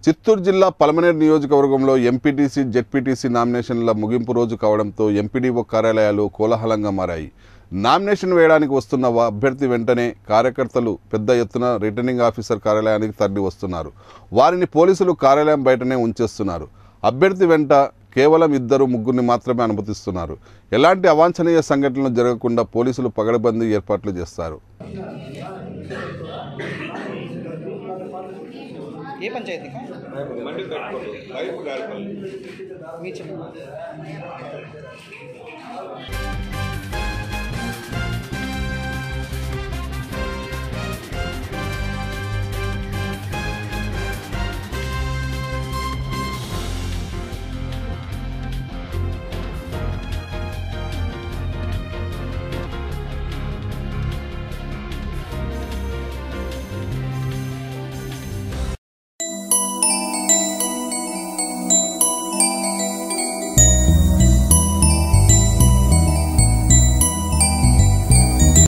చిత్తూరు జిల్లా పలమనేరు నియోజకవర్గంలో MPTC ZPTC నామినేషన్ల ముగింపు రోజు కావడంతో ఎంపీడీఓ కార్యాలయాలు కోలాహలంగా మారాయి నామినేషన్ వేయడానికి వస్తున్న వా- అభ్యర్థి వెంటనే కార్యకర్తలు పెద్ద ఎత్తున రిటర్నింగ్ ఆఫీసర్ కార్యాలయానికి తరలి వస్తున్నారు వారిని పోలీసులు కార్యాలయం బయటనే ఉంచేస్తున్నారు అభ్యర్థి వెంట కేవలం ఇద్దరు ముగ్గురిని మాత్రమే అనుమతిస్తున్నారు ఎలాంటి అవాంఛనీయ సంఘటనలు జరగకుండా పోలీసులు పగడబందీ ఏర్పాట్లు చేస్తారు ఏ పంచాయతీ మీ చెప్పండి